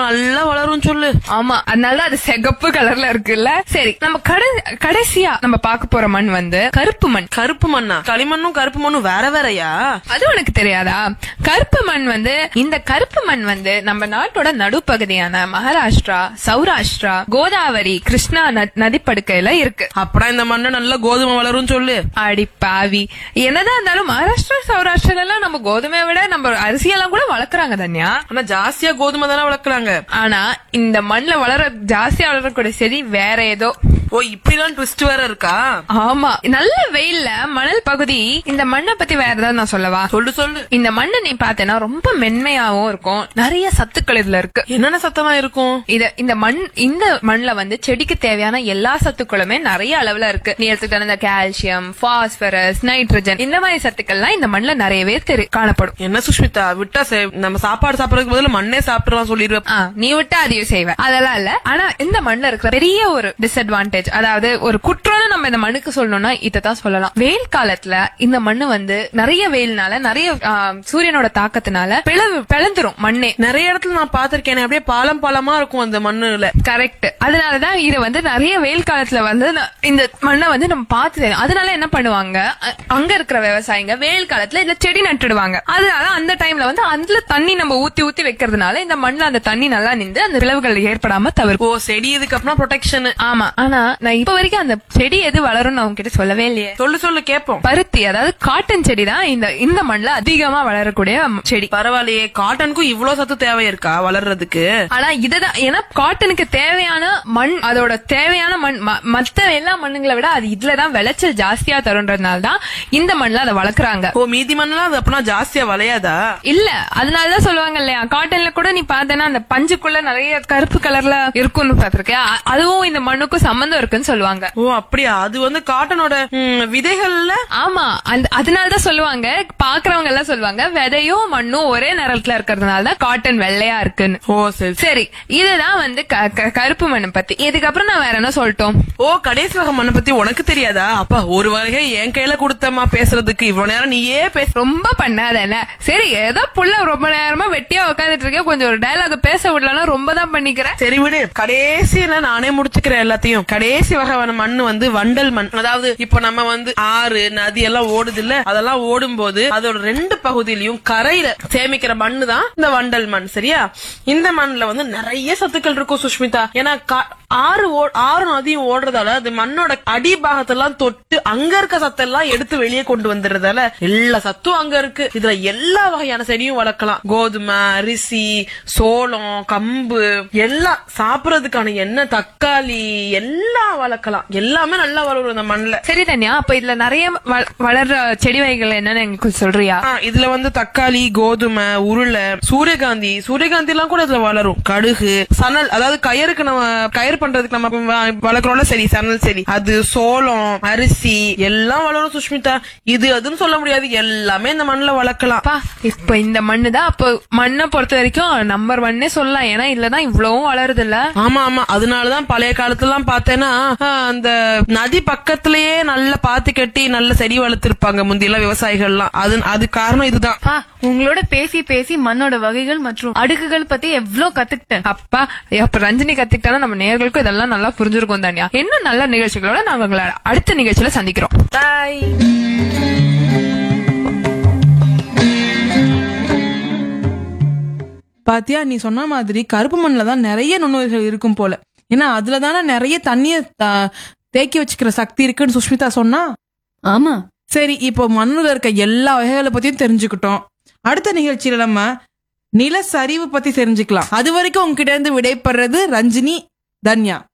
நல்லா வளரும் சொல்லு ஆமா அதனால அது சிகப்பு கலர்ல இருக்குல்ல சரி நம்ம கடை கடைசியா நம்ம பார்க்க போற மண் வந்து கருப்பு மண் கருப்பு மண்ணா களிமண்ணும் கருப்பு மண்ணும் வேற வேறயா அது உனக்கு தெரியாதா கருப்பு மண் வந்து இந்த கருப்பு மண் வந்து நம்ம நாட்டோட நடுப்பகுதியான மகாராஷ்டிரா சௌராஷ்டிரா கோதாவரி கிருஷ்ணா ந- நதிப்படுக்கையில இருக்கு அப்புறம் இந்த மண்ணை நல்லா கோதுமை வளரும் சொல்லு அடி பாவி என்னதான் இருந்தாலும் மகாராஷ்டிரா சௌராஷ்டிரா எல்லாம் நம்ம கோதுமையை விட நம்ம அரிசியெல்லாம் கூட வளர்க்குறாங்க தன்யா ஆனா ஜாஸ்தியா கோதுமை தானே வளர்க்கறாங்க ஆனா இந்த மண்ணுல வளர ஜாஸ்தியா வளரக்கூடிய செடி வேற ஏதோ ஓ இப்படிதான் ட்விஸ்ட் வேற இருக்கா ஆமா நல்ல வெயில்ல மணல் பகுதி இந்த மண்ணை பத்தி வேற ஏதாவது நான் சொல்லவா சொல்லு சொல்லு இந்த மண்ணை நீ பார்த்தேன்னா ரொம்ப மென்மையாவும் இருக்கும் நிறைய சத்துக்கள் இதுல இருக்கு என்னென்ன சத்தமா இருக்கும் இத இந்த மண் இந்த மண்ல வந்து செடிக்கு தேவையான எல்லா சத்துக்களுமே நிறைய அளவுல இருக்கு நீ எடுத்துக்கிட்ட இந்த கால்சியம் பாஸ்பரஸ் நைட்ரஜன் இந்த மாதிரி சத்துக்கள்லாம் இந்த மண்ணுல நிறையவே தெரி காணப்படும் என்ன சுஷ்மிதா விட்டா சே- நம்ம சாப்பாடு சாப்பிடறதுக்கு பதிலா மண்ணே சாப்பிட்டுலாம் சொல்லிடுவேன் ஆ, நீ விட்டா அதையும் செய்வ அதெல்லாம் இல்ல ஆனா இந்த மண்ணுல இருக்கிற பெரிய ஒரு டிஸ்அட்வான்டேஜ் அதாவது ஒரு குற்றம்னு நம்ம இந்த மண்ணுக்கு சொல்லணும்னா இததான் சொல்லலாம் வெயில் காலத்துல இந்த மண்ணு வந்து நிறைய வெயில்னால நிறைய ஆ, சூரியனோட தாக்கத்தினால பிளவு பிளந்துரும் மண்ணே நிறைய இடத்துல நான் பாத்திருக்கேன் அப்படியே பாலம் பாலமா இருக்கும் அந்த மண்ணுல கரெக்ட் அதனாலதான் இத வந்து நிறைய வெயில் காலத்துல வந்து ந- இந்த மண்ணை வந்து நம்ம பார்த்து தெரியும். அதனால என்ன பண்ணுவாங்க அ- அங்க இருக்கிற விவசாயிங்க வெயில் காலத்துல இதுல செடி நட்டுடுவாங்க அதனால அந்த டைம்ல வந்து அதுல தண்ணி நம்ம ஊத்தி ஊத்தி வைக்கிறதுனால இந்த மண்ணுல அந்த தண்ணி நல்லா நின்று அந்த விளைவுகள் ஏற்படாம தவிர்க்கும் ஓ செடி இதுக்கு அப்புறம் ப்ரொடெக்ஷன் ஆமா ஆனா நான் இப்ப வரைக்கும் அந்த செடி எது வளரும்னு நான் உங்ககிட்ட சொல்லவே இல்லையே சொல்லு சொல்லு கேப்போம் பருத்தி அதாவது காட்டன் செடி தான் இந்த இந்த மண்ணுல அதிகமா வளரக்கூடிய செடி பரவாயில்லையே காட்டனுக்கும் இவ்ளோ சத்து தேவை இருக்கா வளர்றதுக்கு ஆனா இதுதான் ஏன்னா காட்டனுக்கு தேவையான மண் அதோட தேவையான மண் ம- மத்த எல்லா மண்ணுங்களை விட அது இதுலதான் விளைச்சல் ஜாஸ்தியா தருன்றதுனால தான் இந்த மண்ணுல அதை வளர்க்குறாங்க ஓ மீதி மண்ணெல்லாம் அது அப்பனா ஜாஸ்தியா வளையாதா இல்ல அதனாலதான் சொல்லுவாங்க இல்லையா காட்டன்ல கூட நீ பார்த்தேன்னா அந்த பஞ்சுக்குள்ள நிறைய கருப்பு கலர்ல இருக்கும்னு பாத்திருக்கேன் அதுவும் இந்த மண்ணுக்கும் சம்பந்தம் இருக்குன்னு சொல்லுவாங்க ஓ அப்படியா அது வந்து காட்டனோட ம், விதைகள்ல ஆமா அந்த அதனாலதான் சொல்லுவாங்க பாக்குறவங்க எல்லாம் சொல்லுவாங்க விதையும் மண்ணும் ஒரே நிறத்துல இருக்கிறதுனால தான் காட்டன் வெள்ளையா இருக்குன்னு ஓ சரி சரி இதுதான் வந்து க- க- கருப்பு மண்ணை பத்தி இதுக்கப்புறம் நான் வேற என்ன சொல்லட்டும் ஓ கடைசி வகை மண்ணை பத்தி உனக்கு தெரியாதா அப்பா ஒரு வகை என் கையில கொடுத்தம்மா பேசுறதுக்கு இவ்வளவு நேரம் நீயே பேச ரொம்ப பண்ணாத என்ன சரி ஏதோ புள்ள ரொம்ப நேரமா வெட்டியா உட்காந்துட்டு இருக்கேன் கொஞ்சம் ஒரு டயலாக் பேச விடலன்னா ரொம்ப தான் பண்ணிக்கிறேன் சரி விடு கடைசியில நானே முடிச்சுக்கிறேன் எல்லாத்தையும் கடைசி வகையான மண்ணு வந்து வண்டல் மண் அதாவது இப்ப நம்ம வந்து ஆறு நதி எல்லாம் ஓடுது இல்ல அதெல்லாம் ஓடும்போது அதோட ரெண்டு பகுதியிலயும் கரையில சேமிக்கிற மண்ணு தான் இந்த வண்டல் மண் சரியா இந்த மண்ணுல வந்து நிறைய சத்துக்கள் இருக்கும் சுஷ்மிதா ஏன்னா கா- ஆறு ஓ- ஆறு நதியும் ஓடுறதால அது மண்ணோட அடிபாகத்தெல்லாம் தொட்டு அங்க இருக்க சத்தெல்லாம் எடுத்து வெளியே கொண்டு வந்துடுறதால எல்லா சத்தும் அங்க இருக்கு இதுல எல்லா வகையான செடியும் வளர்க்கலாம் கோதுமை அரிசி சோளம் கம்பு எல்லாம் சாப்பிடறதுக்கான எண்ணெய் தக்காளி எல்லாம் வளர்க்கலாம் எல்லாமே நல்லா வளரும் இந்த மண்ணுல சரி தன்யா அப்ப இதுல நிறைய வள- வளர்ற செடி வகைகள் என்னன்னு எனக்கு சொல்றியா ஆ, இதுல வந்து தக்காளி கோதுமை உருளை சூரியகாந்தி சூரியகாந்தி எல்லாம் கூட இதுல வளரும் கடுகு சணல் அதாவது கயருக்கு நம்ம கயிறு பண்றதுக்கு நம்ம வ- வளர்க்குறோம்ல சரி சணல் செடி அது சோளம் அரிசி எல்லாம் வளரும் சுஷ்மிதா இது அதுன்னு சொல்ல முடியாது எல்லாமே இந்த மண்ணுல வளர்க்கலாம் அப்பா இப்ப இந்த மண்ணு தான் அப்ப மண்ணை பொறுத்த வரைக்கும் நம்பர் ஒன்னே சொல்லலாம் ஏன்னா இதுலதான் இவ்வளவும் வளருது இல்ல ஆமா ஆமா அதனாலதான் பழைய காலத்துல எல்லாம் பார்த்தேன்னா ஆ, அந்த நதி பக்கத்திலேயே நல்ல பாத்தி கட்டி நல்ல செடி வளர்த்திருப்பாங்க முந்தியெல்லாம் விவசாயிகள்லாம் அது அது காரணம் இதுதான் பா உங்களோட பேசி பேசி மண்ணோட வகைகள் மற்றும் அடுக்குகள் பத்தி எவ்ளோ கத்துக்கிட்டேன் அப்பா அப்ப ரஞ்சினி கத்துக்கிட்டாலும் நம்ம நேர்களுக்கும் இதெல்லாம் நல்லா புரிஞ்சிருக்கும் தானியா இன்னும் நல்ல நிகழ்ச்சிகளோட நாங்க உங்களை அடுத்த நிகழ்ச்சியில சந்திக்கிறோம் பாய் பாத்தியா நீ சொன்ன மாதிரி கருப்பு மண்ணில் தான் நிறைய நுண்ணுயிர்கள் இருக்கும் போல ஏன்னா அதுல தானே நிறைய தண்ணிய த- தேக்கி வச்சுக்கிற சக்தி இருக்குன்னு சுஷ்மிதா சொன்னா ஆமா சரி இப்போ மண்ணுல இருக்க எல்லா வகைகளை பத்தியும் தெரிஞ்சுக்கிட்டோம் அடுத்த நிகழ்ச்சியில நம்ம நிலச்சரிவு பத்தி தெரிஞ்சுக்கலாம் அது வரைக்கும் உங்ககிட்ட இருந்து விடைபெறது ரஞ்சினி தன்யா